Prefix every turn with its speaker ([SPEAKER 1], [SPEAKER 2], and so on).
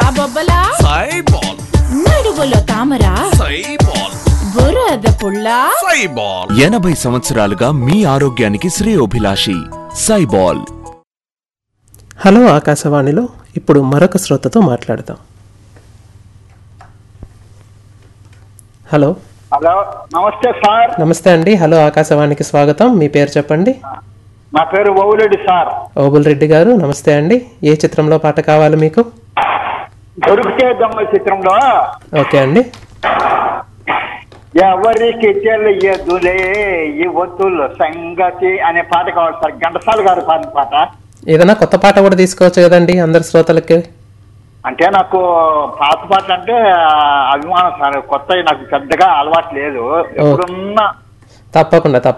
[SPEAKER 1] బొబ్బలా
[SPEAKER 2] సైబాల్
[SPEAKER 1] నడువులో తామర
[SPEAKER 2] సైబాల్
[SPEAKER 1] బురద పుల్ల
[SPEAKER 2] సైబాల్
[SPEAKER 3] ఎనభై సంవత్సరాలుగా మీ ఆరోగ్యానికి శ్రేయోభిలాషి సైబాల్
[SPEAKER 4] హలో ఆకాశవాణిలో ఇప్పుడు మరొక శ్రోతతో మాట్లాడదాం హలో
[SPEAKER 5] హలో నమస్తే సార్
[SPEAKER 4] నమస్తే అండి హలో ఆకాశవాణికి స్వాగతం మీ పేరు చెప్పండి
[SPEAKER 5] నా పేరు ఓవులెడ్డి సార్
[SPEAKER 4] ఓబుల్ రెడ్డి గారు నమస్తే అండి ఏ చిత్రంలో పాట కావాలి మీకు
[SPEAKER 5] దొరికితే దొంగ చిత్రంలో
[SPEAKER 4] ఓకే అండి
[SPEAKER 5] ఎవరికి తెలియదులే ఈ ఒత్తుల సంగతి అనే పాట కావాలి సార్ ఘంటసాల గారు పాడిన పాట
[SPEAKER 4] ఏదైనా కొత్త పాట కూడా తీసుకోవచ్చు కదండి అందరి శ్రోతలకి
[SPEAKER 5] అంటే నాకు పాత పాటలు అంటే ఆ, అభిమానం సార్ కొత్త నాకు పెద్దగా అలవాటు లేదు ఎప్పుడున్నా
[SPEAKER 4] తప్పకుండా తప్పకుండా